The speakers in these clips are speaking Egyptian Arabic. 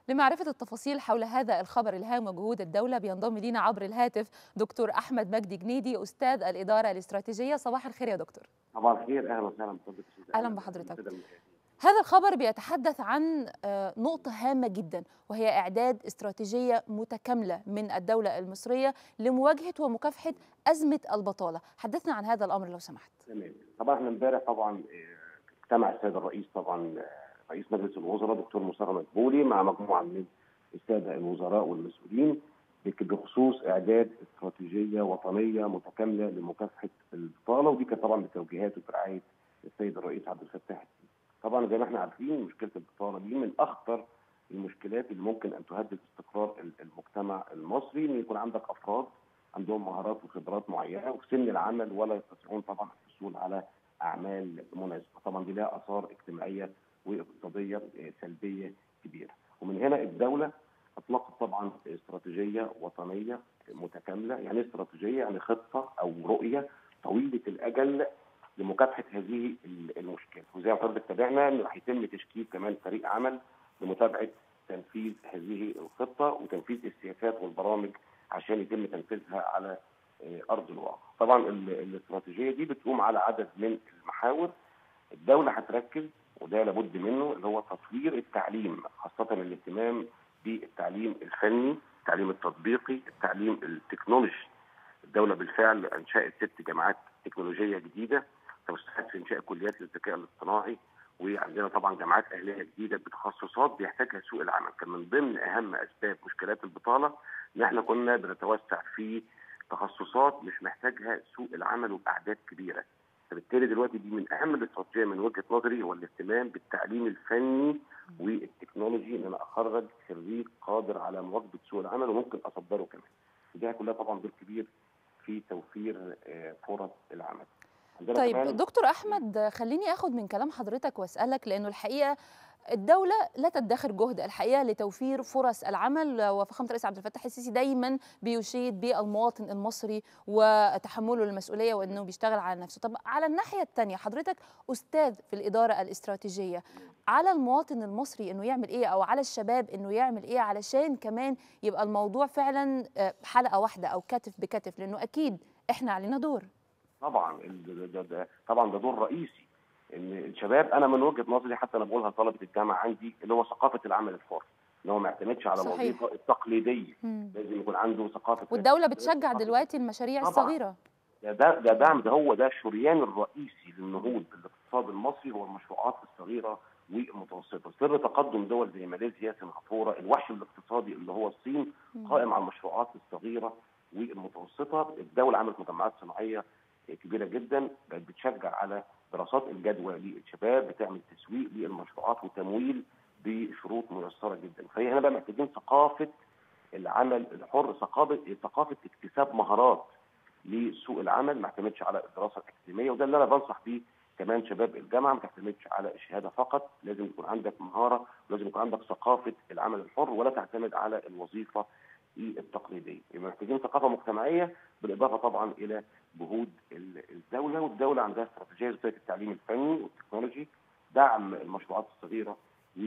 لمعرفة التفاصيل حول هذا الخبر الهام وجهود الدولة بينضم لينا عبر الهاتف دكتور أحمد مجدي جنيدي أستاذ الإدارة الاستراتيجية صباح الخير يا دكتور صباح الخير أهلا وسهلا بفضلك أهلا بحضرتك هذا الخبر بيتحدث عن نقطة هامة جدا وهي إعداد استراتيجية متكاملة من الدولة المصرية لمواجهة ومكافحة أزمة البطالة حدثنا عن هذا الأمر لو سمحت تمام طبعا احنا امبارح طبعا اجتمع السيد الرئيس طبعا رئيس مجلس الوزراء دكتور مصطفى مدبولي مع مجموعه من الساده الوزراء والمسؤولين بخصوص اعداد استراتيجيه وطنيه متكامله لمكافحه البطاله ودي كانت طبعا بتوجيهات وبرعايه السيد الرئيس عبد الفتاح السيسي. طبعا زي ما احنا عارفين مشكله البطاله دي من اخطر المشكلات اللي ممكن ان تهدد استقرار المجتمع المصري ان يكون عندك افراد عندهم مهارات وخبرات معينه وفي سن العمل ولا يستطيعون طبعا الحصول على اعمال مناسبه، طبعا دي لها اثار اجتماعيه واقتصاديه سلبيه كبيره، ومن هنا الدوله اطلقت طبعا استراتيجيه وطنيه متكامله، يعني استراتيجيه يعني خطه او رؤيه طويله الاجل لمكافحه هذه المشكله، وزي ما حضرتك تابعنا انه هيتم تشكيل كمان فريق عمل لمتابعه تنفيذ هذه الخطه وتنفيذ السياسات والبرامج عشان يتم تنفيذها على ارض الواقع. طبعا الاستراتيجيه دي بتقوم على عدد من المحاور الدوله هتركز وده لابد منه اللي هو تطوير التعليم خاصه الاهتمام بالتعليم الفني، التعليم التطبيقي، التعليم التكنولوجي. الدوله بالفعل انشات ست جامعات تكنولوجيه جديده توسعت في انشاء كليات للذكاء الاصطناعي وعندنا طبعا جامعات اهليه جديده بتخصصات بيحتاجها سوق العمل، كان من ضمن اهم اسباب مشكلات البطاله ان احنا كنا بنتوسع في تخصصات مش محتاجها سوق العمل وباعداد كبيره. فبالتالي دلوقتي دي من اهم الاستراتيجيه من وجهه نظري هو الاهتمام بالتعليم الفني والتكنولوجي ان انا اخرج خريج قادر على مواكبه سوق العمل وممكن اصدره كمان. ودي كلها طبعا دور كبير في توفير فرص العمل. طيب دكتور احمد خليني اخد من كلام حضرتك واسالك لانه الحقيقه الدولة لا تدخر جهد الحقيقة لتوفير فرص العمل وفخامة الرئيس عبد الفتاح السيسي دايما بيشيد بالمواطن المصري وتحمله المسؤولية وانه بيشتغل على نفسه، طب على الناحية الثانية حضرتك أستاذ في الإدارة الاستراتيجية، على المواطن المصري انه يعمل ايه او على الشباب انه يعمل ايه علشان كمان يبقى الموضوع فعلا حلقة واحدة او كتف بكتف لانه اكيد احنا علينا دور. طبعا ده ده طبعا ده دور رئيسي ان الشباب انا من وجهه نظري حتى انا بقولها طلبه الجامعه عندي اللي هو ثقافه العمل الحر ان هو ما يعتمدش على الوظيفه التقليديه مم. لازم يكون عنده ثقافه والدولة بتشجع دلوقتي المشاريع طبعاً. الصغيرة ده ده ده دعم ده هو ده الشريان الرئيسي للنهوض بالاقتصاد المصري هو المشروعات الصغيره والمتوسطه، سر تقدم دول زي ماليزيا، سنغافوره، الوحش الاقتصادي اللي هو الصين قائم على المشروعات الصغيره والمتوسطه، الدوله عملت مجمعات صناعيه كبيره جدا بقت بتشجع على دراسات الجدوى للشباب بتعمل تسويق للمشروعات وتمويل بشروط ميسره جدا فهي هنا بقى محتاجين ثقافه العمل الحر ثقافه ثقافه اكتساب مهارات لسوق العمل ما اعتمدش على الدراسه الاكاديميه وده اللي انا بنصح بيه كمان شباب الجامعه ما تعتمدش على الشهاده فقط لازم يكون عندك مهاره ولازم يكون عندك ثقافه العمل الحر ولا تعتمد على الوظيفه التقليديه يبقى محتاجين ثقافه مجتمعيه بالاضافه طبعا الى جهود الدوله والدوله عندها استراتيجيه زي التعليم الفني والتكنولوجي دعم المشروعات الصغيره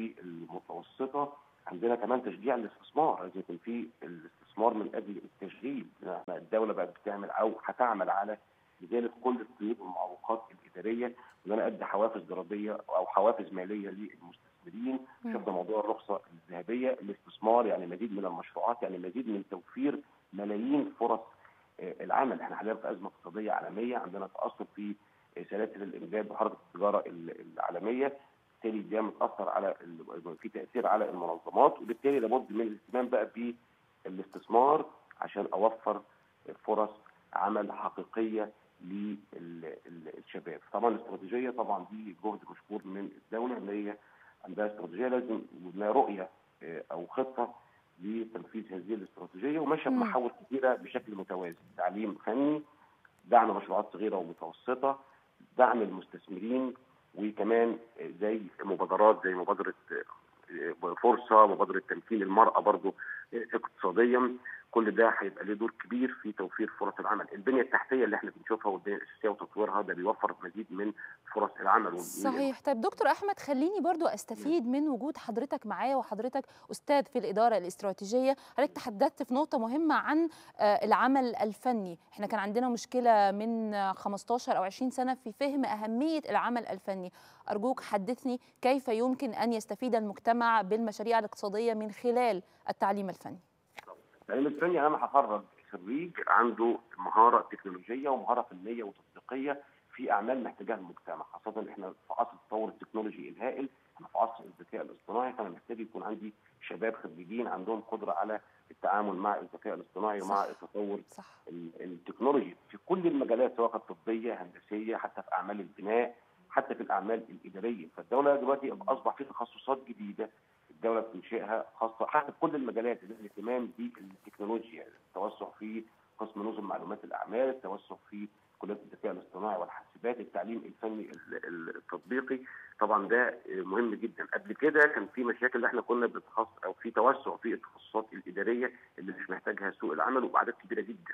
والمتوسطه عندنا كمان تشجيع الاستثمار لازم يكون في الاستثمار من اجل التشغيل الدوله بقت بتعمل او هتعمل على ازاله كل القيود والمعوقات الاداريه وان انا ادي حوافز ضريبيه او حوافز ماليه للمستثمرين شفنا موضوع الرخصه الذهبيه الاستثمار يعني مزيد من المشروعات يعني مزيد من توفير ملايين فرص العمل احنا حاليا في ازمه اقتصاديه عالميه عندنا تاثر في سلاسل الامداد وحركه التجاره العالميه بالتالي ده متاثر على في تاثير على المنظمات وبالتالي لابد من الاهتمام بقى بالاستثمار عشان اوفر فرص عمل حقيقيه للشباب طبعا الاستراتيجيه طبعا دي جهد مشكور من الدوله ان هي عندها استراتيجيه لازم لها رؤيه او خطه لتنفيذ هذه الاستراتيجيه وماشيه بمحاور كثيره بشكل متوازي تعليم فني دعم مشروعات صغيره ومتوسطه دعم المستثمرين وكمان زي مبادرات زي مبادره فرصه مبادره تمكين المراه برضو اقتصاديا كل ده هيبقى له دور كبير في توفير فرص العمل، البنيه التحتيه اللي احنا بنشوفها والبنيه الاساسيه وتطويرها ده بيوفر مزيد من فرص العمل صحيح طيب دكتور احمد خليني برضو استفيد من وجود حضرتك معايا وحضرتك استاذ في الاداره الاستراتيجيه حضرتك تحدثت في نقطه مهمه عن العمل الفني احنا كان عندنا مشكله من 15 او 20 سنه في فهم اهميه العمل الفني ارجوك حدثني كيف يمكن ان يستفيد المجتمع بالمشاريع الاقتصاديه من خلال التعليم الفني التعليم الفني انا هخرج خريج عنده مهاره تكنولوجيه ومهاره فنيه وتطبيقيه في اعمال محتاجاها المجتمع خاصه احنا في عصر التطور التكنولوجي الهائل احنا في عصر الذكاء الاصطناعي فانا محتاج يكون عندي شباب خريجين عندهم قدره على التعامل مع الذكاء الاصطناعي ومع التطور صح. التكنولوجي في كل المجالات سواء كانت طبيه هندسيه حتى في اعمال البناء حتى في الاعمال الاداريه فالدوله دلوقتي اصبح في تخصصات جديده الدوله بتنشئها خاصه حتى في كل المجالات الاهتمام بالتكنولوجيا التوسع في قسم نظم معلومات الاعمال التوسع في كليات الذكاء الاصطناعي والحاسبات التعليم الفني التطبيقي طبعا ده مهم جدا قبل كده كان في مشاكل احنا كنا بنتخصص او في توسع في التخصصات الاداريه اللي مش محتاجها سوق العمل وباعداد كبيره جدا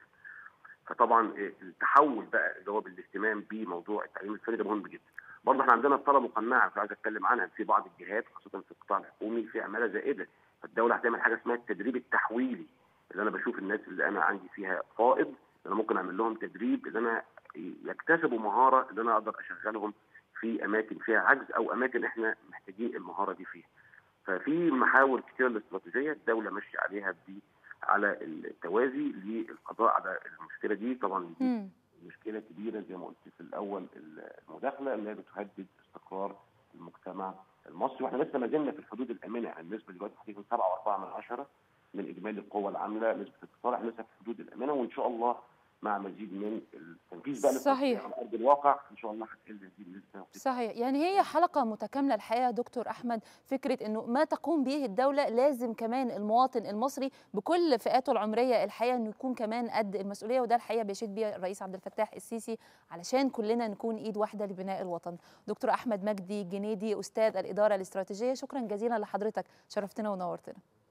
فطبعا التحول بقى اللي هو بالاهتمام بموضوع التعليم الفني ده مهم جدا برضه احنا عندنا الطلبه مقنعه مش عايز اتكلم عنها في بعض الجهات خاصه في القطاع الحكومي في عماله زائده فالدوله هتعمل حاجه اسمها التدريب التحويلي اللي انا بشوف الناس اللي انا عندي فيها فائض انا ممكن اعمل لهم تدريب اللي انا يكتسبوا مهاره اللي انا اقدر اشغلهم في اماكن فيها عجز او اماكن احنا محتاجين المهاره دي فيها. ففي محاور كتير الاستراتيجيه الدوله ماشيه عليها دي على التوازي للقضاء على المشكله دي طبعا دي مشكله كبيره زي ما قلت في الاول المداخله اللي هي بتهدد استقرار المجتمع المصري واحنا لسه ما زلنا في الحدود الامنه يعني النسبه دلوقتي هتكون 7.4 من عشرة من اجمالي القوه العامله نسبه الاتصال احنا لسه في الحدود الامنه وان شاء الله مع مزيد من التنفيذ بقى صحيح على ارض الواقع ان شاء الله هتقل هذه النسبه صحيح يعني هي حلقه متكامله الحقيقه دكتور احمد فكره انه ما تقوم به الدوله لازم كمان المواطن المصري بكل فئاته العمريه الحقيقه انه يكون كمان قد المسؤوليه وده الحقيقه بيشيد بيه الرئيس عبد الفتاح السيسي علشان كلنا نكون ايد واحده لبناء الوطن دكتور احمد مجدي جنيدي استاذ الاداره الاستراتيجيه شكرا جزيلا لحضرتك شرفتنا ونورتنا